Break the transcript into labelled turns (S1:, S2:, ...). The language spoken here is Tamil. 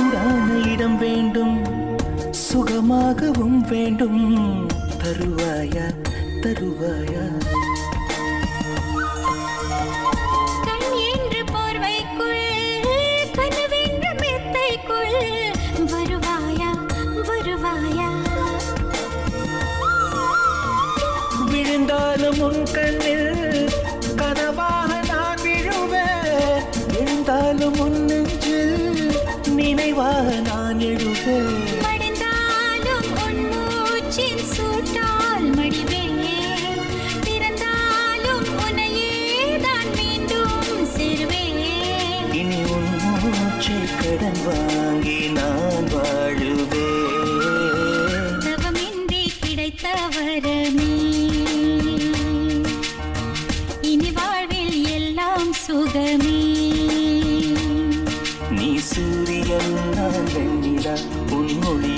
S1: ஒழுங்கான இடம் வேண்டும் சுகமாகவும் வேண்டும் தருவாயா தருவாயா
S2: கண் என்ற போர்வைக்குள் கனவென்ற மெத்தைக்குள் வருவாயா வருவாயா
S1: விழுந்தாலும் உன் கண்ணில் கனவாக நான் விழுவேன் எழுந்தாலும் உன் நெஞ்சில் நினைவாக நான் எழுவேன்
S2: மடிந்தாலும் உன் மூச்சின் சூட்டால் மடிவேன் பிறந்தாலும் உன்னையே தான் மீண்டும் சேருவேன்
S1: இனி உன் மூச்சை கடன் வாங்கி நான் வாழுவேன்
S2: தவமின்றி கிடைத்த வரமே இனி வாழ்வில் எல்லாம் சுகமே
S1: நீ சூரியன் நான் வெண்ணிலா உன் மொழி